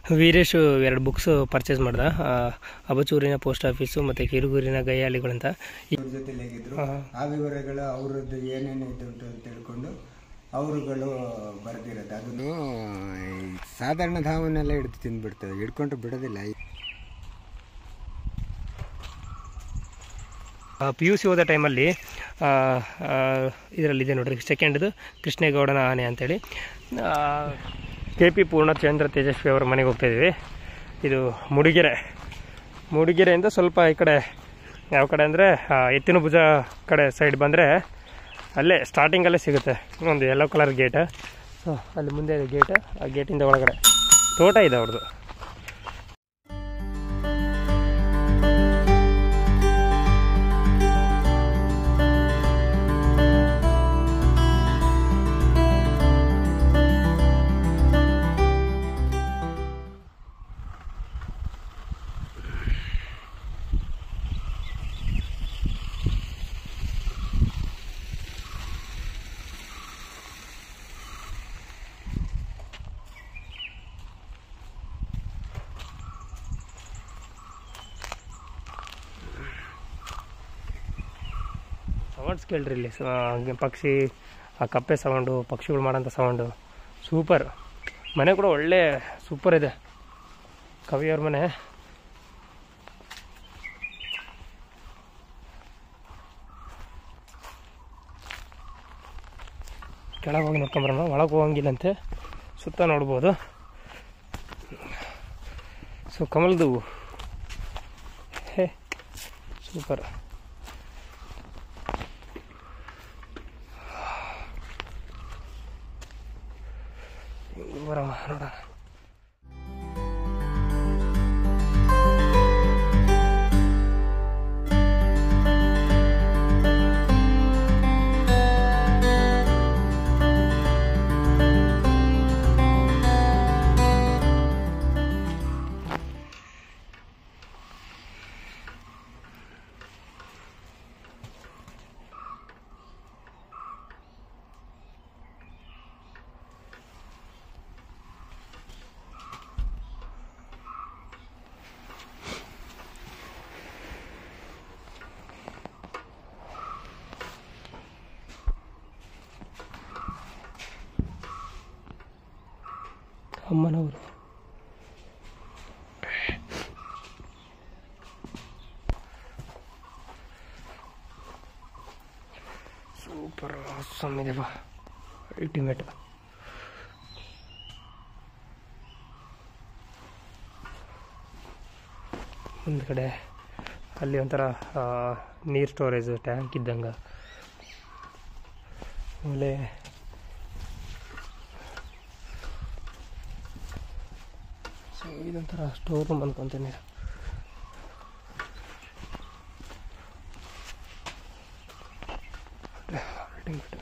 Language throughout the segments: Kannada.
ವೀರೇಶ್ ಎರಡು ಬುಕ್ಸ್ ಪರ್ಚೇಸ್ ಮಾಡ್ದ ಆ, ಅಬಚೂರಿನ ಪೋಸ್ಟ್ ಆಫೀಸು ಮತ್ತು ಕಿರುಗೂರಿನ ಗಯ್ಯಾಳಿಗಳಂತ ಈ- ಅವ್ರ ಜೊತೆಲಿ ಹೇಗಿದ್ರು ಹಾ. ಆ ವಿವರಗಳು ಅವ್ರದ್ದು ಏನೇನು ಇದು ಉಂಟು ಅಂತ ತಿಳ್ಕೊಂಡು ಅವರುಗಳು ಬರೆದಿರೋದು ಅದನ್ನು ಸಾಧಾರಣ ಧಾವನ್ನೆಲ್ಲ ಹಿಡಿದು ತಿಂದ್ಬಿಡ್ತದೆ ಹಿಡ್ಕೊಂಡು ಬಿಡೋದಿಲ್ಲ ಪಿ ಯು ಸಿ ಓದೋ ಟೈಮಲ್ಲಿ ಇದರಲ್ಲಿದೆ ನೋಡ್ರಿ ಸೆಕೆಂಡ್ದು ಕೃಷ್ಣೇಗೌಡನ ಆನೆ ಅಂತೇಳಿ ಕೆ ಪಿ ಪೂರ್ಣಚಂದ್ರ ತೇಜಸ್ವಿ ಅವರ ಮನೆಗೆ ಹೋಗ್ತಾ ಇದ್ವಿ ಇದು ಮೂಡಿಗೆರೆ ಮೂಡಿಗೆರೆಯಿಂದ ಸ್ವಲ್ಪ ಈ ಕಡೆ ಯಾವ ಕಡೆ ಅಂದರೆ ಎತ್ತಿನ ಭುಜ ಕಡೆ ಸೈಡ್ ಬಂದರೆ ಅಲ್ಲೇ ಸ್ಟಾರ್ಟಿಂಗಲ್ಲೇ ಸಿಗುತ್ತೆ ಒಂದು ಯೆಲ್ಲೋ ಕಲರ್ ಗೇಟ್ ಸೊ ಅಲ್ಲಿ ಮುಂದೆ ಇದೆ ಗೇಟ್ ಆ ಗೇಟಿಂದ ಒಳಗಡೆ ತೋಟ ಇದೆ ಅವ್ರದ್ದು ಸೌಂಡ್ಸ್ ಕೇಳ್ರಿ ಇಲ್ಲಿ ಸ- ಹಂಗೆ ಪಕ್ಷಿ ಆ ಕಪ್ಪೆ ಸೌಂಡು ಪಕ್ಷಿಗಳು ಮಾಡೋಂಥ ಸೌಂಡು ಸೂಪರ್ ಮನೆ ಕೂಡ ಒಳ್ಳೆ ಸೂಪರ್ ಇದೆ ಕವಿಯವ್ರ ಮನೆ ಕೆಳಗೆ ಹೋಗಿ ನೋಡ್ಕೊಂಬರೋಣ ಒಳಗೆ ಹೋಗಂಗಿಲ್ಲಂತೆ ಸುತ್ತ ನೋಡ್ಬೋದು ಸೊ ಕಮಲ್ದು ಹೇ ಸೂಪರ್ ಬರಮ್ಮ ನೋಡೋಣ ಅಮ್ಮನವರು ಸೂಪರ್ ಆಸಮ್ ಇದೆ ಬಾ ಅಲ್ಟಿಮೇಟ್ ಮುಂದ್ಗಡೆ ಅಲ್ಲಿ ಒಂಥರ ನೀರು ಸ್ಟೋರೇಜ್ ಟ್ಯಾಂಕ್ ಇದ್ದಂಗೆ ಆಮೇಲೆ ಸೊ ಇದೊಂಥರ ಸ್ಟೋರ್ ರೂಮ್ ಅನ್ಕೊಂತೀನಿ ಅಲ್ಟಿಮೇಟ್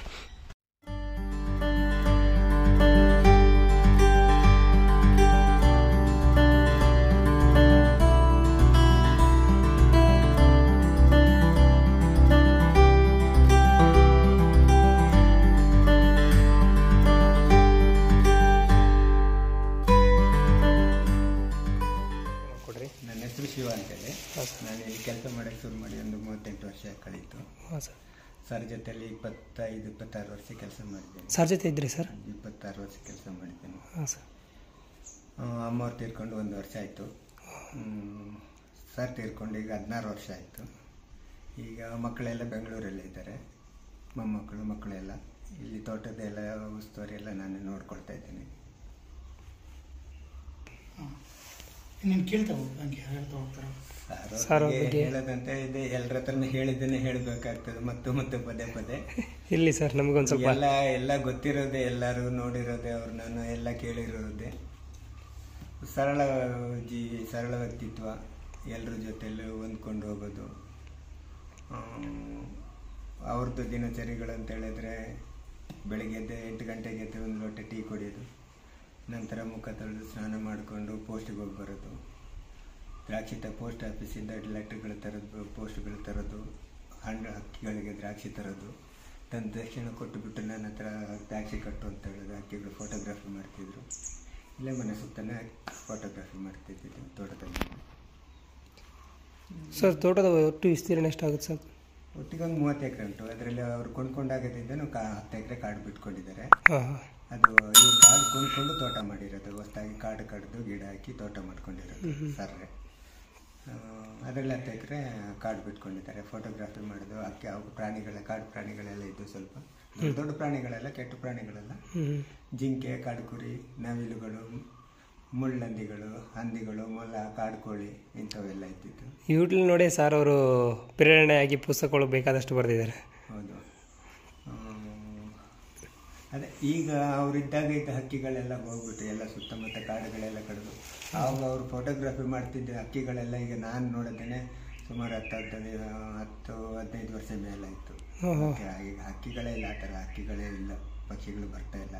ಕೊಡ್ರಿ ನನ್ನ ಹೆಸರು ಶಿವ ಅಂತೇಳಿ ಹಾಂ ಸರ್ ನಾನು ಇಲ್ಲಿ ಕೆಲಸ ಮಾಡೋಕ್ಕೆ ಶುರು ಮಾಡಿ ಒಂದು ಮೂವತ್ತೆಂಟು ವರ್ಷ ಕಳೀತು ಹಾಂ ಸರ್ ಸರ್ ಜೊತೆಲಿ ಇಪ್ಪತ್ತೈದು ಇಪ್ಪತ್ತಾರು ವರ್ಷ ಕೆಲಸ ಮಾಡಿದ್ದೇನೆ ಸರ್ ಜೊತೆ ಇದ್ರಿ ಸರ್ ಇಪ್ಪತ್ತಾರು ವರ್ಷ ಕೆಲಸ ಮಾಡಿದ್ದೇನೆ ಹಾಂ ಸರ್ ಆ, ಅಮ್ಮವ್ರು ತೀರ್ಕೊಂಡು ಒಂದು ವರ್ಷ ಆಯಿತು ಸರ್ ತೀರ್ಕೊಂಡು ಈಗ ಹದಿನಾರು ವರ್ಷ ಆಯಿತು ಈಗ ಮಕ್ಕಳೆಲ್ಲ ಬೆಂಗಳೂರಲ್ಲೇ ಇದ್ದಾರೆ ಮೊಮ್ಮಕ್ಕಳು ಮಕ್ಕಳೆಲ್ಲ ಇಲ್ಲಿ ತೋಟದೆಲ್ಲ ಉಸ್ತುವಾರಿ ಎಲ್ಲ ನಾನು ನೋಡ್ಕೊಳ್ತಾ ಇದ್ದೀನಿ ನೀನು ಕೇಳ್ತಾ ಹೋಗು ಹಂಗೆ ಹೇಳ್ತಾ ಹೋಗ್ತಾರ ಸಾರ್ ಸಾರ್ ಅವ್ರ ಅವ್ರಿಗೆ ಬಗ್ಗೆ? ಹೇಳೋದಂತ ಇದೆ ಎಲ್ಲರ ಹತ್ರನೂ ಹೇಳಿದ್ದನ್ನೇ ಹೇಳಬೇಕಾಗ್ತದೆ ಮತ್ತು ಮತ್ತೆ ಪದೇ ಪದೇ ಇಲ್ಲಿ ಸರ್ ನಮಗೊಂದು ಸ್ವಲ್ಪ ಎಲ್ಲ ಎಲ್ಲ ಗೊತ್ತಿರೋದೇ ಎಲ್ಲರೂ ನೋಡಿರೋದೇ ಅವ್ರು ನಾನು ಎಲ್ಲ ಕೇಳಿರೋದೇ ಸರಳ ಜೀ ಸರಳ ವ್ಯಕ್ತಿತ್ವ ಎಲ್ಲರ ಜೊತೆಲೂ ಹೊಂದ್ಕೊಂಡು ಹೋಗೋದು ಆಮ್, ಅವ್ರದ್ದು ದಿನಚರಿಗಳು ಅಂತ ಹೇಳಿದ್ರೆ ಬೆಳಿಗ್ಗೆ ಎದ್ದು ಎಂಟು ಗಂಟೆಗೆ ಎದ್ದು ಒಂದು ಲೋಟ ಟೀ ಕುಡಿಯೋದು ನಂತರ ಮುಖ ತೊಳೆದು ಸ್ನಾನ ಮಾಡಿಕೊಂಡು ಪೋಸ್ಟಿಗೆ ಹೋಗಿ ಬರೋದು ದ್ರಾಕ್ಷಿ ತ ಪೋಸ್ಟ್ ಆಫೀಸಿಂದ ಲೆಟ್ರ್ಗಳು ತರೋದು ಪೋಸ್ಟ್ಗಳು ತರೋದು ಹಣ್ಣು ಹಕ್ಕಿಗಳಿಗೆ ದ್ರಾಕ್ಷಿ ತರೋದು ತಂದ ತಕ್ಷಣ ಕೊಟ್ಟುಬಿಟ್ಟು ನನ್ನ ಹತ್ರ ದ್ರಾಕ್ಷಿ ಕಟ್ಟು ಅಂತ ಹೇಳೋದು ಹಕ್ಕಿಗಳು ಫೋಟೋಗ್ರಫಿ ಮಾಡ್ತಿದ್ರು ಇಲ್ಲೇ ಮನೆ ಸುತ್ತನೇ ಫೋಟೋಗ್ರಫಿ ಮಾಡ್ತಿದ್ದಿದ್ದು ತೋಟದಲ್ಲಿ ಸರ್ ತೋಟದ ಒಟ್ಟು ವಿಸ್ತೀರ್ಣ ಎಷ್ಟಾಗುತ್ತೆ ಸರ್ ಒಟ್ಟಿಗೆ ಒಂದು ಮೂವತ್ತು ಎಕರೆ ಉಂಟು ಅದರಲ್ಲಿ ಅವರು ಕೊಂಡ್ಕೊಂಡಾಗದಿದ್ದನು ಕಾ ಹತ್ತು ಎಕರೆ ಕಾಡು ಬಿಟ್ಕೊಂಡಿದ್ದಾರೆ ಹಾಂ ಹಾಂ ಅದು ಇವ್ರು ಕಾಡು ಕೊಂಡ್ಕೊಂಡು ತೋಟ ಮಾಡಿರೋದು ಹೊಸದಾಗಿ ಕಾಡು ಕಡ್ದು ಗಿಡ ಹಾಕಿ ತೋಟ ಮಾಡ್ಕೊಂಡಿರೋದು ಸರ್ರೆ ಅದರಲ್ಲಿ ಹತ್ತು ಎಕರೆ ಕಾಡು ಬಿಟ್ಕೊಂಡಿದ್ದಾರೆ ಫೋಟೋಗ್ರಫಿ ಮಾಡೋದು ಅಕ್ಕಿ ಅವು ಪ್ರಾಣಿಗಳ ಕಾಡು ಪ್ರಾಣಿಗಳೆಲ್ಲ ಇದ್ದು ಸ್ವಲ್ಪ ದೊಡ್ಡ ದೊಡ್ಡ ಪ್ರಾಣಿಗಳೆಲ್ಲ ಕೆಟ್ಟ ಪ್ರಾಣಿಗಳೆಲ್ಲ ಹ್ಞೂ ಜಿಂಕೆ ಕಾಡುಕುರಿ ನವಿಲುಗಳು ಮುಳ್ಳಂದಿಗಳು ಹಂದಿಗಳು ಮೊಲ ಕಾಡುಕೋಳಿ ಇಂಥವೆಲ್ಲ ಇದ್ದಿದ್ದು ಯೂಟ್ಯೂಬ್ ನೋಡಿ ಸರ್ ಅವರು ಪ್ರೇರಣೆಯಾಗಿ ಪುಸ್ತಕಗಳು ಬೇಕಾದಷ್ಟು ಬರೆದಿದ್ದಾರೆ ಹೌದು ಆಮ್, ಅದೇ ಈಗ ಅವರಿದ್ದಾಗ ಇದ್ದ ಹಕ್ಕಿಗಳೆಲ್ಲ ಹೋಗ್ಬಿಟ್ಟು ಎಲ್ಲ ಸುತ್ತಮುತ್ತ ಕಾಡುಗಳೆಲ್ಲ ಕಡಿದು ಆವಾಗ ಅವರು ಫೋಟೋಗ್ರಫಿ ಮಾಡ್ತಿದ್ದ ಹಕ್ಕಿಗಳೆಲ್ಲ ಈಗ ನಾನು ನೋಡಿದ್ದೇನೆ ಸುಮಾರು ಹತ್ತು ಹತ್ತು ಹತ್ತು ಹದಿನೈದು ವರ್ಷ ಮೇಲಾಯಿತು ಹಾಂ ಹಾಂ ಈಗ ಹಕ್ಕಿಗಳೇ ಇಲ್ಲ ಆ ಥರ ಹಕ್ಕಿಗಳೇ ಇಲ್ಲ ಪಕ್ಷಿಗಳು ಬರ್ತಾ ಇಲ್ಲ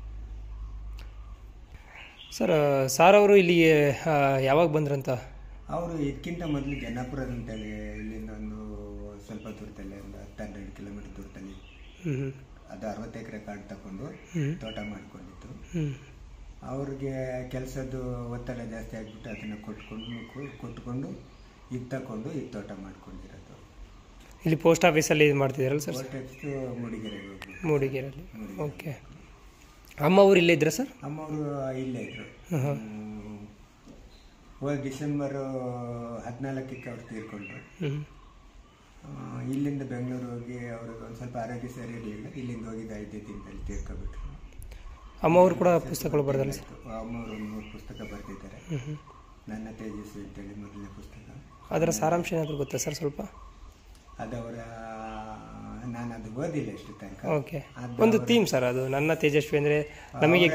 ಸರ್ ಸಾರ್ ಅವರು ಇಲ್ಲಿಗೆ ಆ, ಯಾವಾಗ ಬಂದ್ರಂತ ಅವರು ಇದಕ್ಕಿಂತ ಮೊದಲು ಜನ್ನಾಪುರದ ಅಂತೇಳಿ ಇಲ್ಲಿಂದ ಒಂದು ಸ್ವಲ್ಪ ದೂರದಲ್ಲಿ ಒಂದು ಹತ್ತು ಹನ್ನೆರಡು ಕಿಲೋಮೀಟರ್ ದೂರದಲ್ಲಿ ಹ್ಞೂ ಹ್ಞೂ ಅದು ಅರವತ್ತು ಎಕರೆ ಕಾಡು ತಗೊಂಡು ಹ್ಮ್. ತೋಟ ಮಾಡ್ಕೊಂಡಿತ್ತು ಹ್ಞೂ ಅವ್ರಿಗೆ ಕೆಲಸದ್ದು ಒತ್ತಡ ಜಾಸ್ತಿ ಆಗಿಬಿಟ್ಟು ಅದನ್ನು ಕೊಟ್ಕೊಂಡು ಕೊ- ಕೊಟ್ಕೊಂಡು ಇದು ತಗೊಂಡು ಇದು ತೋಟ ಮಾಡ್ಕೊಂಡಿರೋದು ಇಲ್ಲಿ ಪೋಸ್ಟ್ ಆಫೀಸಲ್ಲಿ ಇದು ಮಾಡ್ತಿದ್ದೀರಲ್ಲ ಸರ್ ಒಟ್ಟಷ್ಟು ಮೂಡಿಗೆರೆಗೆ ಹೋಗಿ ಮೂಡಿಗೆರೆಯಲ್ಲಿ ಓಕೆ ಅಮ್ಮ ಊರು ಇಲ್ಲೇ ಇದ್ರಾ ಸರ್ ಅಮ್ಮವರು ಇಲ್ಲೇ ಇದ್ರು ಹಾಂ ಹಾಂ ಹ್ಮ್. ಹೋದ ಡಿಸೆಂಬರು ಹದಿನಾಲ್ಕಕ್ಕೆ ಅವ್ರು ತೀರ್ಕೊಂಡ್ರು ಹ್ಞೂ ಆ, ಇಲ್ಲಿಂದ ಬೆಂಗಳೂರು ಹೋಗಿ ಅವ್ರಿಗೆ ಒಂದು ಸ್ವಲ್ಪ ಆರೋಗ್ಯ ಸರಿ ಇರಲಿಲ್ಲ ಇಲ್ಲಿಂದ ಹೋಗಿದ್ದು ಐದೇ ದಿನದಲ್ಲಿ ತೀರ್ಕೊಬಿಟ್ರು ಅಮ್ಮ ಅವರು ಕೂಡ ಪುಸ್ತಕಗಳು ಬರೆದಲ್ಲ ಸರ್ ಅಮ್ಮವರು ಒಂದು ಮೂರು ಪುಸ್ತಕ ಬರೆದಿದ್ದಾರೆ ಹ್ಞೂ ಹ್ಞೂ ನನ್ನ ತೇಜಸ್ವಿ ಅಂತೇಳಿ ಮೊದಲನೇ ಪುಸ್ತಕ ಅದರ ಸಾರಾಂಶ ಏನಾದರೂ ಗೊತ್ತಾ ಸರ್ ಸ್ವಲ್ಪ ಅದವರ ನಾನು ಅದು ಓದಿಲ್ಲ ಎಷ್ಟು ತನಕ ಓಕೆ ಅದು ಒಂದು ಥೀಮ್ ಸರ್ ಅದು ನನ್ನ ತೇಜಸ್ವಿ ಅಂದರೆ ನಮಗೆ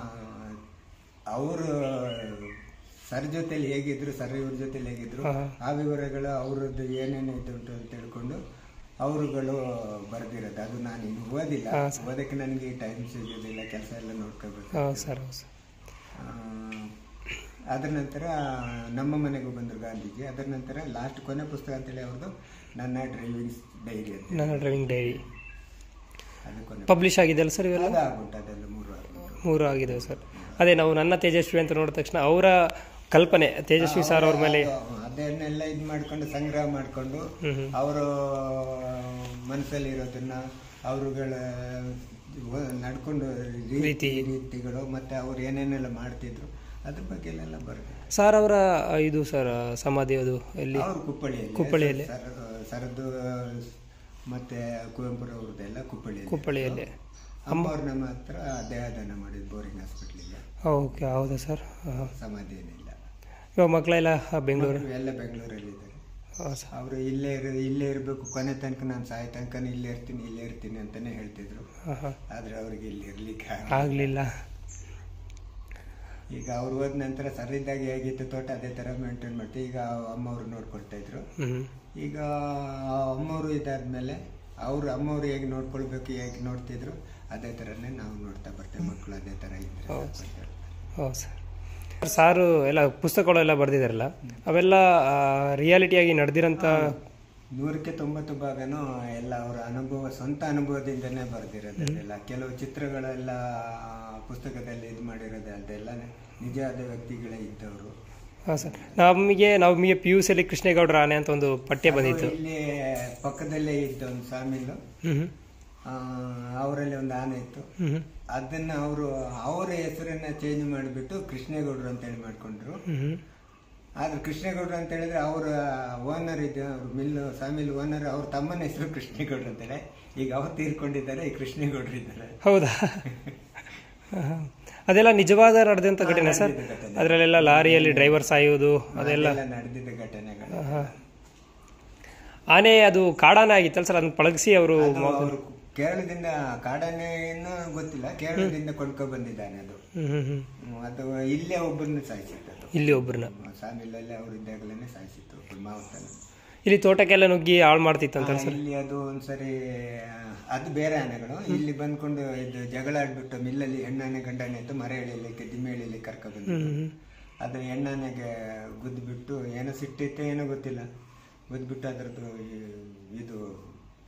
ಅವರು ಸರ್ ಜೊತೆಲಿ ಹೇಗಿದ್ರು ಸರ್ ಇವ್ರ ಜೊತೆಲಿ ಹೇಗಿದ್ರು ಹಾ, ಹಾ. ಆ ವಿವರಗಳು ಅವ್ರದ್ದು ಏನೇನು ಇದುಂಟು ಅಂತ ತಿಳ್ಕೊಂಡು ಅವರುಗಳು ಬರೆದಿರೋದು ಅದು ನಾನು ಇನ್ನು ಓದಿಲ್ಲ ಹಾ, ಓದಕ್ಕೆ ನನಗೆ ಟೈಮ್ ಸಿಗೋದಿಲ್ಲ ಕೆಲಸ ಎಲ್ಲ ನೋಡ್ಕೋಬೇಕು ಹಾಂ ಸರ್ ಹೌದು ಸರ್ ಆ, ಅದರ ನಂತರ ನಮ್ಮ ಮನೆಗೂ ಬಂದರು ಗಾಂಧೀಜಿ ಅದರ ನಂತರ ಲಾಸ್ಟ್ ಕೊನೆ ಪುಸ್ತಕ ಅಂತೇಳಿ ಅವ್ರದ್ದು ನನ್ನ ಡ್ರೈವಿಂಗ್ ಡೈರಿ ಅಂತ ನನ್ನ ಡ್ರೈವಿಂಗ್ ಡೈರಿ ಅದು ಕೊನೆ ಪಬ್ಲಿಷ್ ಆಗಿದೆಯಲ್ಲ ಸರ್ ಇವೆಲ್ಲ ಅದು ಆಗ್ಬಿಟ್ಟು ಅದೆಲ್ಲ ಮೂರು ಆಗ್ಬಿಟ್ಟು ಮೂರು ಆಗಿದ್ದಾವೆ ಸರ್ ಅದೇ ನಾವು ನನ್ನ ತೇಜಸ್ವಿ ಅಂತ ನೋಡಿದ ತಕ್ಷಣ ಅವರ ಕಲ್ಪನೆ ತೇಜಸ್ವಿ ಸರ್ ಅವ್ರ ಮೇಲೆ ಅದು- ಅದನ್ನೆಲ್ಲ ಇದು ಮಾಡ್ಕೊಂಡು ಸಂಗ್ರಹ ಮಾಡ್ಕೊಂಡು ಹ್ಮ್ ಹ್ಮ್. ಅವರು ಮನಸ್ಸಲ್ಲಿ ಇರೋದನ್ನ ಅವರುಗಳ ನಡ್ಕೊಂಡು ರೀತಿ ರೀತಿ. ರೀತಿಗಳು ಮತ್ತೆ ಅವ್ರು ಏನೇನೆಲ್ಲ ಮಾಡ್ತಿದ್ರು ಅದ್ರ ಬಗ್ಗೆ ಎಲ್ಲ ಬರುತ್ತೆ ಸರ್ ಅವರ ಇದು ಸರ್ ಸಮಾಧಿ ಅದು ಎಲ್ಲಿ ಅವ್ರು ಕುಪ್ಪಳಿಯಲ್ಲಿ ಕುಪ್ಪಳಿಯಲ್ಲಿ. ಸರ- ಸರದು ಮತ್ತೆ ಕುವೆಂಪುರವ್ರದ್ದೆಲ್ಲ ಕುಪ್ಪಳಿಯಲ್ಲಿ ಕುಪ್ಪಳಿಯಲ್ಲಿ ಅಮ್ಮವ್ರು ನಮ್ಮ ಹತ್ರ ದೇಹದಾನ ಮಾಡಿದ್ ಬೋರಿಂಗ್ ಹಾಸ್ಪಿಟ್ಲಿಗೆ ಓಕೆ ಹೌದಾ ಸರ್ ಹಾಂ ಸಮಾಧಿ ಏನಿಲ್ಲ ಇವಾಗ ಮಕ್ಕಳೆಲ್ಲ ಬೆಂಗಳೂರು ಮಕ್ಳು ಎಲ್ಲ ಬೆಂಗಳೂರಲ್ಲಿದ್ದಾರೆ ಹಾಂ ಸರ್ ಅವರು ಇಲ್ಲೇ ಇರ ಇಲ್ಲೇ ಇರಬೇಕು ಕೊನೆ ತನಕ ನಾನು ಸಾಯ ತನಕ ಇಲ್ಲೇ ಇರ್ತೀನಿ ಇಲ್ಲೇ ಇರ್ತೀನಿ ಅಂತಾನೆ ಹೇಳ್ತಿದ್ರು ಹಾಂ ಹಾಂ ಆದ್ರೆ ಅವ್ರಿಗೆ ಇಲ್ಲಿ ಇರ್ಲಿಕ್ಕೆ ಆಗ- ಆಗಲಿಲ್ಲ ಈಗ ಅವ್ರು ಹೋದ ನಂತರ ಸರಿದಾಗ ಹೇಗಿತ್ತು ತೋಟ ಅದೇ ತರ ಮೇಂಟೈನ್ ಮಾಡ್ತೀವಿ ಈಗ ಅಮ್ಮವ್ರು ನೋಡ್ಕೊಳ್ತಾ ಇದ್ರು ಹ್ಞೂ ಈಗ ಆ ಅಮ್ಮವ್ರು ಇದಾದ್ಮೇಲೆ ಅವ್ರು ಅಮ್ಮವ್ರು ಹೇಗೆ ನೋಡ್ಕೊಳ್ಬೇಕು ಹೇಗೆ ನೋಡ್ತಿದ್ರು ಅದೇ ಥರನೇ ನಾವು ನೋಡ್ತಾ ಬರ್ತೇವೆ ಮಕ್ಕಳು ಅದೇ ಥರ ಇದ್ರೆ ಹೌದು. ಸಾಕು ಅಂತ ಹೇಳ್ತಾರೆ. ಹೌದು ಸರ್ ಸಾರು ಎಲ್ಲ ಪುಸ್ತಕಗಳೆಲ್ಲ ಬರೆದಿದ್ದಾರಲ್ಲ ಅವೆಲ್ಲ ರಿಯಾಲಿಟಿಯಾಗಿ ನಡೆದಿರೋಂಥ ನೂರಕ್ಕೆ ತೊಂಬತ್ತು ಭಾಗನೂ ಎಲ್ಲ ಅವರ ಅನುಭವ ಸ್ವಂತ ಅನುಭವದಿಂದನೇ ಬರೆದಿರೋದೆಲ್ಲ ಕೆಲವು ಚಿತ್ರಗಳೆಲ್ಲ ಪುಸ್ತಕದಲ್ಲಿ ಇದು ಮಾಡಿರೋದು ಅದೆಲ್ಲ ನಿಜವಾದ ವ್ಯಕ್ತಿಗಳೇ ಇದ್ದವರು ಹಾಂ ಸರ್ ನಮಗೆ ನಮಗೆ ಪಿ ಯು ಸಿಯಲ್ಲಿ ಕೃಷ್ಣೇಗೌಡರ ಆನೆ ಅಂತ ಒಂದು ಪಠ್ಯ ಬಂದಿತ್ತು ಇಲ್ಲಿ ಪಕ್ಕದಲ್ಲೇ ಇದ್ದ ಒಂದು ಸಾಮಿಲು ಹ್ಞೂ ಹ್ಞೂ ಆ, ಅವರಲ್ಲಿ ಒಂದು ಆನೆ ಇತ್ತು ಹ್ಞೂ ಹ್ಞೂ ಅದನ್ನ ಅವರು ಅವರ ಹೆಸರನ್ನ ಚೇಂಜ್ ಮಾಡಿಬಿಟ್ಟು ಕೃಷ್ಣೇಗೌಡರು ಅಂತೇಳಿ ಮಾಡ್ಕೊಂಡ್ರು ಹ್ಞೂ ಹ್ಞೂ ಆದ್ರೆ ಕೃಷ್ಣೇಗೌಡರು ಅಂತ ಹೇಳಿದ್ರೆ ಅವರ ಓನರ್ ಇದೆ ಅವ್ರ ಮಿಲ್ ಸಾಮಿಲ್ ಓನರ್ ಅವ್ರ ತಮ್ಮನ ಹೆಸರು ಕೃಷ್ಣೇಗೌಡರು ಅಂತಾರೆ ಈಗ ಅವ್ರು ತೀರ್ಕೊಂಡಿದ್ದಾರೆ ಈ ಕೃಷ್ಣೇಗೌಡರು ಇದ್ದಾರೆ ಹೌದಾ ಹಾಂ. ಅದೆಲ್ಲ ನಿಜವಾದ ನಡೆದಂಥ ಘಟನೆ ಸರ್ ನಡೆದಿದ್ದ ಘಟನೆ. ಅದರಲ್ಲೆಲ್ಲ ಲಾರಿಯಲ್ಲಿ ಡ್ರೈವರ್ ಸಾಯೋದು ಅದೆಲ್ಲ ಅದೆಲ್ಲ ನಡೆದಿದ್ದ ಘಟನೆಗಳು ಹಾಂ ಆನೆ ಅದು ಕಾಡಾನೆ ಆಗಿತ್ತಲ್ಲ ಸರ್ ಅದನ್ನ ಪಳಗಿಸಿ ಅವರು ಅದು ಅವರು ಕೇರಳದಿಂದ ಕಾಡಾನೆಯನ್ನು ಗೊತ್ತಿಲ್ಲ ಕೇರಳದಿಂದ ಕೊಂಡ್ಕೊ ಬಂದಿದ್ದಾನೆ ಅದು ಹ್ಞೂ ಹ್ಞೂ ಹ್ಞೂ ಹ್ಮ್, ಅದು ಇಲ್ಲೇ ಒಬ್ಬರನ್ನ ಸಾಯಿಸಿತ್ತು ಅದು ಇಲ್ಲಿ ಒಬ್ರನ್ನ ಸಾಮಿಲಲ್ಲೇ ಅವ್ರು ಇದ್ದಾಗಲೇ ಸಾಯಿಸಿತ್ತು ಒಬ್ಬ ಮಾವತನ ಇಲ್ಲಿ ತೋಟಕ್ಕೆಲ್ಲ ನುಗ್ಗಿ ಹಾಳು ಮಾಡ್ತಿತ್ತಂತ ಸರ್ ಇಲ್ಲಿ ಅದು ಒಂದ್ಸರಿ ಆ, ಅದು ಬೇರೆ ಆನೆಗಳು ಇಲ್ಲಿ ಬಂದ್ಕೊಂಡು ಇದು ಜಗಳ ಆಡ್ಬಿಟ್ಟು ಮಿಲ್ಲಲ್ಲಿ ಹೆಣ್ಣಾನೆ ಗಂಡಾನೆ ಅಂತ ಮರ ಎಳಿಲಿಕ್ಕೆ ದಿಮ್ಮೆ ಎಳಿಲಿಕ್ಕೆ ಕರ್ಕೊ ಬಂದಿದ್ದು ಹ್ಮ್. ಅದು ಹೆಣ್ಣಾನೆಗೆ ಗುದ್ದುಬಿಟ್ಟು ಏನೋ ಸಿಟ್ಟಿತ್ತೋ ಏನೋ ಗೊತ್ತಿಲ್ಲ ಗುದ್ದುಬಿಟ್ಟು ಅದರದ್ದು ಈ- ಇದು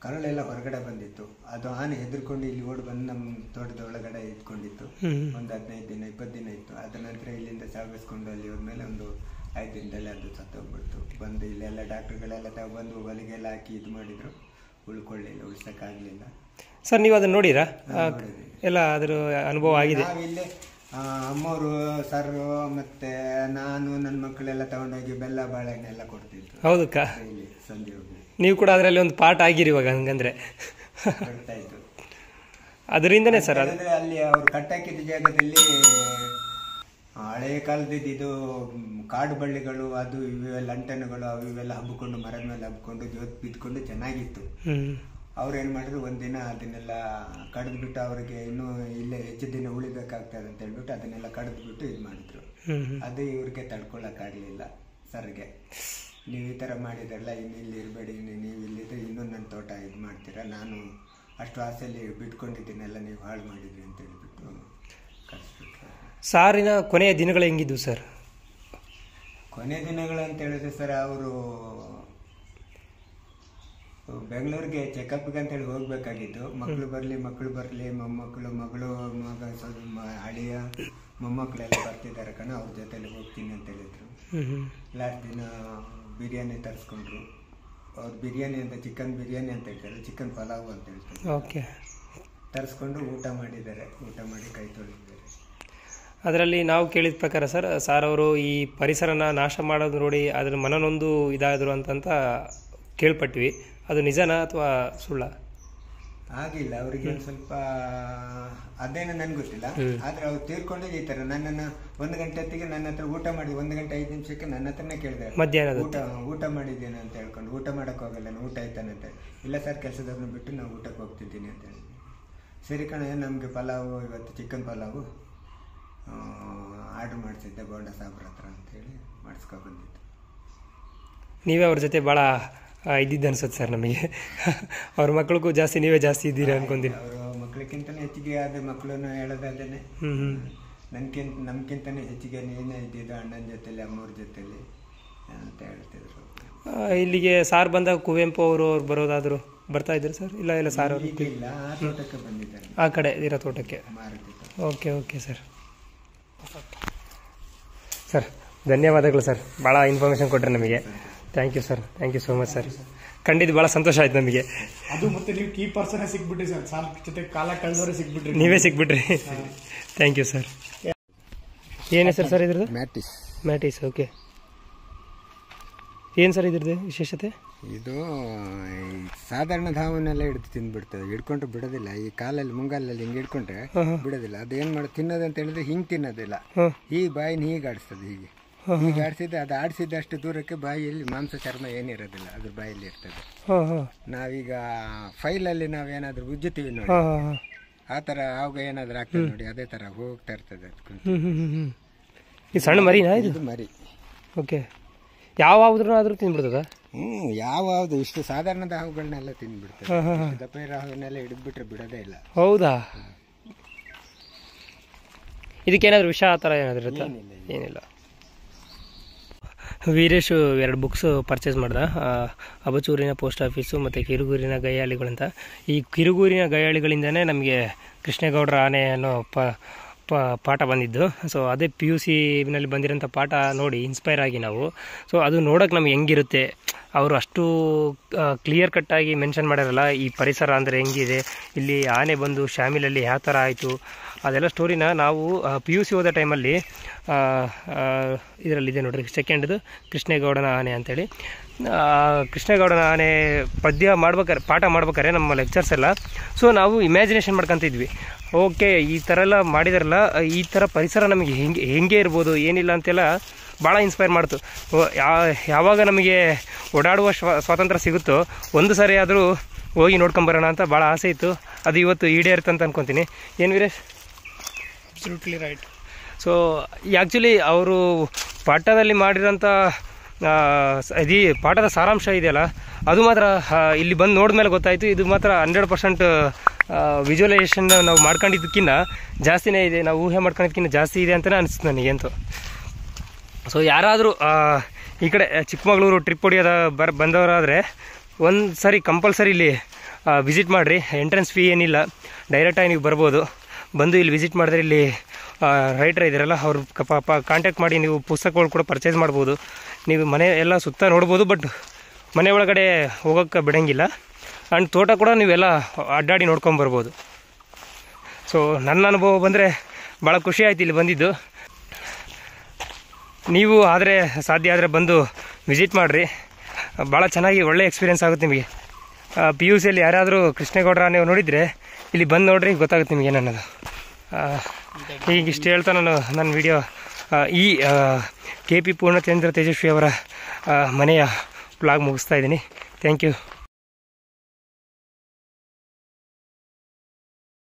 ಕರಳೆಲ್ಲ ಹೊರಗಡೆ ಬಂದಿತ್ತು ಅದು ಆನೆ ಹೆದರ್ಕೊಂಡು ಇಲ್ಲಿ ಓಡಿ ಬಂದು ನಮ್ಮ ತೋಟದ ಒಳಗಡೆ ಇಟ್ಕೊಂಡಿತ್ತು ಹ್ಮ್. ಒಂದು ಹದಿನೈದು ದಿನ ಇಪ್ಪತ್ತು ದಿನ ಇತ್ತು ಅದ ನಂತರ ಇಲ್ಲಿಂದ ಸಾಗಿಸ್ಕೊಂಡು ಅಲ್ಲಿ ಹೋದ್ಮೇಲೆ ಒಂದು ಐದು ದಿನದಲ್ಲಿ ಅದು ಸತ್ತೋಗ್ಬಿಡ್ತು ಬಂದು ಇಲ್ಲೆಲ್ಲ ಡಾಕ್ಟ್ರುಗಳೆಲ್ಲ ತಗೊಬಂದು ಹೊಲಿಗೆಲ್ಲ ಹಾಕಿ ಇದು ಮಾಡಿದ್ರು ಉಳ್ಕೊಳ್ಳಿಲ್ಲ ಉಳ್ಸೋಕ್ಕಾಗಲಿಲ್ಲ ಸರ್ ನೀವು ಅದನ್ನು ನೋಡಿರಾ ಆ, ನೋಡಿದ್ವಿ. ಎಲ್ಲ ಅದರ ಅನುಭವ ಆಗಿದೆ ನಾವಿಲ್ಲೇ ಆ, ಅಮ್ಮವರು ಸರ್ ಮತ್ತೆ ನಾನು ನನ್ನ ಮಕ್ಕಳೆಲ್ಲ ತಗೊಂಡೋಗಿ ಬೆಲ್ಲ ಬಾಳೆಹಣ್ಣು ಎಲ್ಲ ಕೊಡ್ತಿದ್ರು ಹೌದಕ್ಕ ಇಲ್ಲಿ ಸಂಜೆ ಹೋಗಿ ನೀವು ಕೂಡ ಅದರಲ್ಲಿ ಒಂದು ಪಾಠ ಆಗಿರಿ ಇವಾಗ ಹಂಗಂದ್ರೆ ಕೊಡ್ತಾ ಇದ್ರು ಅದರಿಂದನೇ ಸರ್ ಅದು ಯಾಕಂದ್ರೆ ಅಲ್ಲಿ ಅವ್ರು ಕಟ್ಟಾಕಿದ ಜಾಗದಲ್ಲಿ ಹಳೆ ಕಾಲದಿದ್ದು ಇದು ಮ್, ಕಾಡು ಬಳ್ಳಿಗಳು ಅದು ಇವೆಲ್ಲ ಅಂಟನುಗಳು ಅವು ಇವೆಲ್ಲ ಹಬ್ಬಿಕೊಂಡು ಮರದ ಮೇಲೆ ಹಬ್ಕೊಂಡು ಜೋತ್ ಬಿದ್ಕೊಂಡು ಚೆನ್ನಾಗಿತ್ತು ಹ್ಮ್ ಅವ್ರು ಏನು ಮಾಡಿದ್ರು ಒಂದಿನ ಅದನ್ನೆಲ್ಲ ಕಡಿದ್ಬಿಟ್ಟು ಅವರಿಗೆ ಇನ್ನೂ ಇಲ್ಲೇ ಹೆಚ್ಚು ದಿನ ಉಳಿಬೇಕಾಗ್ತದೆ ಅಂತ ಹೇಳ್ಬಿಟ್ಟು ಅದನ್ನೆಲ್ಲ ಕಡಿದ್ಬಿಟ್ಟು ಇದು ಮಾಡಿದ್ರು ಹ್ಮ್ ಹ್ಮ್. ಅದು ಇವ್ರಿಗೆ ತಡ್ಕೊಳಕ್ಕಾಗಲಿಲ್ಲ ಸರ್ಗೆ ನೀವು ಈ ಥರ ಮಾಡಿದ್ರಲ್ಲ ಇನ್ನು ಇಲ್ಲಿ ಇರಬೇಡಿ ನೀವು ಇಲ್ಲಿದ್ರೆ ಇನ್ನೂ ನನ್ನ ತೋಟ ಇದು ಮಾಡ್ತೀರಾ ನಾನು ಅಷ್ಟು ಆಸೆಯಲ್ಲಿ ಬಿಟ್ಕೊಂಡಿದ್ದೀನೆಲ್ಲ ನೀವು ಹಾಳು ಮಾಡಿದ್ರಿ ಅಂತ ಹೇಳ್ಬಿಟ್ಟು ಕಳಿಸ್ಬಿಟ್ರು ಸಾರಿನ ಕೊನೆಯ ದಿನಗಳು ಹೆಂಗಿದ್ವು ಸರ್ ಕೊನೆ ದಿನಗಳು ಅಂತ ಹೇಳಿದ್ರೆ ಸರ್ ಅವರು ಬೆಂಗಳೂರಿಗೆ ಚೆಕಪ್ಗೆ ಅಂತೇಳಿ ಹೋಗ್ಬೇಕಾಗಿತ್ತು ಮಕ್ಕಳು ಬರಲಿ ಮಕ್ಕಳು ಬರಲಿ ಮೊಮ್ಮಕ್ಕಳು ಮಗಳು ಮಗ ಸ್ವಲ್ಪ ಮ- ಅಳಿಯ ಮೊಮ್ಮಕ್ಕಳೆಲ್ಲ ಬರ್ತಿದ್ದಾರೆ ಕಣ ಅವ್ರ ಜೊತೆಲಿ ಹೋಗ್ತೀನಿ ಅಂತ ಹೇಳಿದ್ರು ಹ್ಮ್ ಹ್ಮ್. ಲಾಸ್ಟ್ ದಿನ ಬಿರಿಯಾನಿ ತರಿಸ್ಕೊಂಡ್ರು ಅವ್ರು ಬಿರಿಯಾನಿ ಅಂತ ಚಿಕನ್ ಬಿರಿಯಾನಿ ಅಂತ ಹೇಳ್ತಾರೆ ಚಿಕನ್ ಪಲಾವ್ ಅಂತ ಹೇಳ್ತಾರೆ ಓಕೆ ತರಿಸ್ಕೊಂಡು ಊಟ ಮಾಡಿದ್ದಾರೆ ಊಟ ಮಾಡಿ ಕೈ ತೊಳೆದಿದ್ದಾರೆ ಅದರಲ್ಲಿ ನಾವು ಕೇಳಿದ ಪ್ರಕಾರ ಸರ್ ಸಾರ್ ಅವರು ಈ ಪರಿಸರನ ನಾಶ ಮಾಡೋದು ನೋಡಿ ಅದ್ರ ಮನನೊಂದು ಇದಾದರು ಅಂತಂತ ಕೇಳ್ಪಟ್ವಿ ಅದು ನಿಜನಾ ಅಥವಾ ಸುಳ್ಳ ಆಗಿಲ್ಲ ಅವ್ರಿಗೆ ಒಂದ್ ಸ್ವಲ್ಪ ಅದೇನೋ ನನ್ಗೆ ಗೊತ್ತಿಲ್ಲ ಆದ್ರೆ ಅವ್ರು ತೀರ್ಕೊಂಡಿದ್ದು ಈ ತರ ನನ್ನನ್ನ ಒಂದು ಗಂಟೆ ಹೊತ್ತಿಗೆ ನನ್ನ ಹತ್ರ ಊಟ ಮಾಡಿ ಒಂದು ಗಂಟೆ ಐದು ನಿಮಿಷಕ್ಕೆ ನನ್ನ ಹತ್ರನೇ ಕೇಳಿದೆ ಮಧ್ಯಾಹ್ನದ ಊಟ ಊಟ ಮಾಡಿದ್ದೇನೆ ಅಂತ ಹೇಳ್ಕೊಂಡು ಊಟ ಮಾಡಕ್ ಹೋಗಲ್ಲ ನಾನು ಊಟ ಆಯ್ತಾನೆ ಅಂತ ಇಲ್ಲ ಸರ್ ಕೆಲಸದವ್ರನ್ನ ಬಿಟ್ಟು ನಾವು ಊಟಕ್ಕೆ ಹೋಗ್ತಿದ್ದೀನಿ ಅಂತ ಹೇಳಿದ್ವಿ ಸರಿ ಕಣ ನಮಗೆ ಪಲಾವು ಇವತ್ತು ಚಿಕನ್ ಪಲಾವು ಆರ್ಡರ್ ಮಾಡಿಸಿದ್ದೆ ಬೋಂಡ ಸಾಬ್ರ ಹತ್ರ ಅಂತೇಳಿ ಮಾಡಿಸ್ಕೊ ಬಂದಿದ್ದು ನೀವೇ ಅವ್ರ ಜೊತೆ ಭಾಳ ಇದ್ದಿದ್ದು ಅನ್ಸುತ್ತೆ ಸರ್ ನಮಗೆ ಅವ್ರ ಮಕ್ಳಿಗೂ ಜಾಸ್ತಿ ನೀವೇ ಜಾಸ್ತಿ ಇದ್ದೀರಿ ಅನ್ಕೊಂತೀನಿ ಅವರು ಮಕ್ಳಿಗಿಂತನೇ ಹೆಚ್ಚಿಗೆ ಆದ ಮಕ್ಕಳನ್ನು ಹೇಳೋದಲ್ಲೇನೆ ಹ್ಞೂ ಹ್ಞೂ ನನ್ಕಿಂತ ನಮ್ಗಿಂತನೇ ಹೆಚ್ಚಿಗೆ ನೀನೇ ಇದ್ದಿದ್ದು ಅಣ್ಣನ ಜೊತೆಲಿ ಅಮ್ಮವ್ರ ಜೊತೆಲಿ ಅಂತ ಹೇಳ್ತಿದ್ರು ಇಲ್ಲಿಗೆ ಸಾರ್ ಬಂದಾಗ ಕುವೆಂಪು ಅವರು ಅವ್ರು ಬರೋದಾದ್ರು ಬರ್ತಾ ಇದ್ರು ಸರ್ ಇಲ್ಲ ಇಲ್ಲ ಸಾರ್ ಅವರು ಇಲ್ಲ ಆ ತೋಟಕ್ಕೆ ಬಂದಿದ್ದಾರೆ ಆ ಕಡೆ ಇರೋ ತೋಟಕ್ಕೆ ಮಾರುತಿ ತೋಟ. ಓಕೆ ಓಕೆ ಸರ್ ಸರ್ ಧನ್ಯವಾದಗಳು ಸರ್ ಭಾಳ ಇನ್ಫಾರ್ಮೇಷನ್ ಕೊಟ್ಟರೆ ನಮಗೆ thank you sir thank you so much sir ಖಂಡಿತ ಭಾಳ ಸಂತೋಷ ಆಯ್ತು ನಮಗೆ ಅದು ಮತ್ತೆ ನೀವು ಕೀ ಪರ್ಸನ್ ಸಿಕ್ಬಿಟ್ರಿ ಸರ್ ಸಾರ್ ಜೊತೆ ಕಾಲ ಕಳೆದವರೇ ಸಿಕ್ಬಿಟ್ರಿ ನೀವೇ ಸಿಕ್ಬಿಟ್ರಿ ಥ್ಯಾಂಕ್ ಯು ಸರ್ ಏನು ಹೆಸರು ಸರ್ ಇದ್ರದ್ದು ಮ್ಯಾಟಿಸ್ ಮ್ಯಾಟೀಸ್ ಓಕೆ ಏನು ಸರ್ ಇದ್ರದ್ದು ವಿಶೇಷತೆ ಇದು ಈ ಸಾಧಾರಣ ಧಾವನ್ನೆಲ್ಲ ಹಿಡಿದು ತಿಂದ್ಬಿಡ್ತದೆ ಹಿಡ್ಕೊಂಡು ಬಿಡೋದಿಲ್ಲ ಈ ಕಾಲಲ್ಲಿ ಮುಂಗಾಲಲ್ಲಿ ಹಿಂಗೆ ಹಿಡ್ಕೊಂಡ್ರೆ ಬಿಡೋದಿಲ್ಲ ಅದು ಏನು ಮಾಡಿ ತಿನ್ನೋದು ಅಂತ ಹೇಳಿದ್ರೆ ಹಿಂಗೆ ತಿನ್ನೋದಿಲ್ಲ ಹಾಂ ಈ ಬಾಯಿನ ಹೀಗೆ ಆಡಿಸ್ತದೆ ಹೀಗೆ ಹೀಗೆ ಆಡಿಸಿದ್ರೆ ಅದು ಆಡಿಸಿದಷ್ಟು ದೂರಕ್ಕೆ ಬಾಯಿಯಲ್ಲಿ ಮಾಂಸ ಚರ್ಮ ಏನಿರೋದಿಲ್ಲ ಅದ್ರ ಬಾಯಲ್ಲಿ ಇರ್ತದೆ ಹಾಂ ಹಾಂ ನಾವೀಗ ಫೈಲಲ್ಲಿ ನಾವೇನಾದ್ರೂ ಉಜ್ಜುತ್ತೀವಿ ನೋಡಿ ಹಾಂ ಹಾಂ ಹಾಂ ಆ ಥರ ಆವಾಗ ಏನಾದ್ರೂ ಆಗ್ತದೆ ನೋಡಿ ಅದೇ ಥರ ಹೋಗ್ತಾ ಇರ್ತದೆ ಅದಕ್ಕೆ ಹ್ಞೂ ಹ್ಞೂ ಹ್ಞೂ ಹ್ಞೂ ಇದು ಸಣ್ಣ ಮರಿನಾ ಇದು ಇದು ಮರಿ ಓಕೆ ಯಾವ ಆದ್ರೂ ಆದರೂ ತಿಂದ್ಬಿಡ್ತದ ಹ್ಞೂ ಯಾವ್ದು ಇಷ್ಟು ಸಾಧಾರಣದ ಹಾವುಗಳನ್ನೆಲ್ಲ ತಿಂದ್ಬಿಡ್ತದೆ ಹಾಂ ಹಾಂ ಹಾಂ ಇಷ್ಟು ದಪ್ಪ ಇರೋ ಹಾವನ್ನೆಲ್ಲ ಹಿಡಿದ್ಬಿಟ್ರೆ ಬಿಡೋದೇ ಇಲ್ಲ ಹೌದಾ ಇದಕ್ಕೇನಾದರೂ ವಿಷ ಆ ಥರ ಏನಾದರೂ ಇರುತ್ತಾ ಏನಿಲ್ಲ, ಏನಿಲ್ಲ ವೀರೇಶ್ ಎರಡು ಬುಕ್ಸ್ ಪರ್ಚೇಸ್ ಮಾಡ್ದ ಆ, ಅಬಚೂರಿನ ಪೋಸ್ಟ್ ಆಫೀಸು ಮತ್ತು ಕಿರುಗೂರಿನ ಗಯ್ಯಾಳಿಗಳಂತ ಈ ಕಿರುಗೂರಿನ ಗಯ್ಯಾಳಿಗಳಿಂದನೇ ನಮಗೆ ಕೃಷ್ಣೇಗೌಡರ ಆನೆ ಅನ್ನೋ ಪ ಪ ಪಾಠ ಬಂದಿದ್ದು ಸೊ ಅದೇ ಪಿ ಯು ಸಿನಲ್ಲಿ ಬಂದಿರೋಂಥ ಪಾಠ ನೋಡಿ ಇನ್ಸ್ಪೈರ್ ಆಗಿ ನಾವು ಸೊ ಅದು ನೋಡೋಕೆ ನಮ್ಗೆ ಹೆಂಗಿರುತ್ತೆ ಅವರು ಅಷ್ಟು ಕ್ಲಿಯರ್ ಕಟ್ಟಾಗಿ ಮೆನ್ಷನ್ ಮಾಡಿರಲ್ಲ ಈ ಪರಿಸರ ಅಂದರೆ ಹೆಂಗಿದೆ ಇಲ್ಲಿ ಆನೆ ಬಂದು ಶಾಮಿಲಲ್ಲಿ ಯಾವ ಥರ ಆಯಿತು ಅದೆಲ್ಲ ಸ್ಟೋರಿನ ನಾವು ಪಿ ಯು ಸಿ ಓದೋ ಟೈಮಲ್ಲಿ ಇದರಲ್ಲಿದೆ ನೋಡ್ರಿ ಸೆಕೆಂಡ್ದು ಕೃಷ್ಣೇಗೌಡನ ಆನೆ ಅಂತೇಳಿ ಆ, ಕೃಷ್ಣೇಗೌಡನ ಆನೆ ಪದ್ಯ ಮಾಡ್ಬೇಕಾರೆ ಪಾಠ ಮಾಡ್ಬೇಕಾರೆ ನಮ್ಮ ಲೆಕ್ಚರ್ಸ್ ಎಲ್ಲ ಸೊ ನಾವು ಇಮ್ಯಾಜಿನೇಷನ್ ಮಾಡ್ಕೊತಿದ್ವಿ ಓಕೆ ಈ ಥರ ಎಲ್ಲ ಮಾಡಿದಾರಲ್ಲ ಈ ಥರ ಪರಿಸರ ನಮಗೆ ಹೆಂಗೆ ಹೆಂಗೆ ಇರ್ಬೋದು ಏನಿಲ್ಲ ಅಂತೆಲ್ಲ ಭಾಳ ಇನ್ಸ್ಪೈರ್ ಮಾಡ್ತು ಓ, ಯಾ- ಯಾವಾಗ ನಮಗೆ ಓಡಾಡುವ ಸ್ವ ಸ್ವಾತಂತ್ರ್ಯ ಸಿಗುತ್ತೋ ಒಂದು ಸರಿ ಆದರೂ ಹೋಗಿ ನೋಡ್ಕೊಂಬರೋಣ ಅಂತ ಭಾಳ ಆಸೆ ಇತ್ತು ಅದು ಇವತ್ತು ಈಡೇರುತ್ತೆ ಅಂತ ಅನ್ಕೊತೀನಿ ಏನು Veeresh absolutely right so actually ಅವರು ಪಾಠದಲ್ಲಿ ಮಾಡಿರೋಂಥ ಇದು ಪಾಠದ ಸಾರಾಂಶ ಇದೆಯಲ್ಲ ಅದು ಮಾತ್ರ ಆ, ಇಲ್ಲಿ ಬಂದು ನೋಡಿದ್ಮೇಲೆ ಗೊತ್ತಾಯಿತು ಇದು ಮಾತ್ರ ಹಂಡ್ರೆಡ್ ಪರ್ಸೆಂಟ್ ವಿಜುವಲೈಸೇಷನ್ ನಾವು ಮಾಡ್ಕೊಂಡಿದ್ದಕ್ಕಿಂತ ಜಾಸ್ತಿನೇ ಇದೆ ನಾವು ಊಹೆ ಮಾಡ್ಕೊಂಡಿದ್ದಕ್ಕಿಂತ ಜಾಸ್ತಿ ಇದೆ ಅಂತಲೇ ಅನಿಸ್ತು ನನಗಂತೂ ಸೊ ಯಾರಾದರೂ ಈ ಕಡೆ ಚಿಕ್ಕಮಗಳೂರು ಟ್ರಿಪ್ ಹೊಡಿಯೋದ ಬರ್ ಬಂದವರಾದರೆ ಒಂದು ಸರಿ ಕಂಪಲ್ಸರಿ ಇಲ್ಲಿ ವಿಸಿಟ್ ಮಾಡಿರಿ ಎಂಟ್ರೆನ್ಸ್ ಫೀ ಏನಿಲ್ಲ ಡೈರೆಕ್ಟಾಗಿ ನೀವು ಬರ್ಬೋದು ಬಂದು ಇಲ್ಲಿ ವಿಸಿಟ್ ಮಾಡಿದ್ರೆ ಇಲ್ಲಿ ರೈಟರ್ ಇದ್ದೀರಲ್ಲ ಅವ್ರು ಕಾಂಟ್ಯಾಕ್ಟ್ ಮಾಡಿ ನೀವು ಪುಸ್ತಕಗಳು ಕೂಡ ಪರ್ಚೇಸ್ ಮಾಡ್ಬೋದು ನೀವು ಮನೆ ಎಲ್ಲ ಸುತ್ತ ನೋಡ್ಬೋದು ಬಟ್ ಮನೆ ಒಳಗಡೆ ಹೋಗೋಕ್ಕೆ ಬಿಡೋಂಗಿಲ್ಲ ಆ್ಯಂಡ್ ತೋಟ ಕೂಡ ನೀವೆಲ್ಲ ಅಡ್ಡಾಡಿ ನೋಡ್ಕೊಂಬರ್ಬೋದು ಸೊ ನನ್ನ ಅನುಭವ ಬಂದರೆ ಭಾಳ ಖುಷಿ ಆಯ್ತು ಇಲ್ಲಿ ಬಂದಿದ್ದು ನೀವು ಆದರೆ ಸಾಧ್ಯ ಆದರೆ ಬಂದು ವಿಸಿಟ್ ಮಾಡಿರಿ ಭಾಳ ಚೆನ್ನಾಗಿ ಒಳ್ಳೆ ಎಕ್ಸ್ಪೀರಿಯೆನ್ಸ್ ಆಗುತ್ತೆ ನಿಮಗೆ ಪಿ ಯು ಸಿಯಲ್ಲಿ ಯಾರಾದರೂ ಕೃಷ್ಣೇಗೌಡರ ನೀವು ನೋಡಿದರೆ ಇಲ್ಲಿ ಬಂದು ನೋಡ್ರಿ ಗೊತ್ತಾಗುತ್ತೆ ನಿಮಗೆ ಏನನ್ನೋದು ಈಗ ಇಷ್ಟು ಹೇಳ್ತಾ ನಾನು ನನ್ನ ವಿಡಿಯೋ ಈ ಕೆ ಪಿ ಪೂರ್ಣಚಂದ್ರ ತೇಜಸ್ವಿ ಅವರ ಆ, ಮನೆಯ ಬ್ಲಾಗ್ ಮುಗಿಸ್ತಾ ಇದ್ದೀನಿ ಥ್ಯಾಂಕ್ ಯು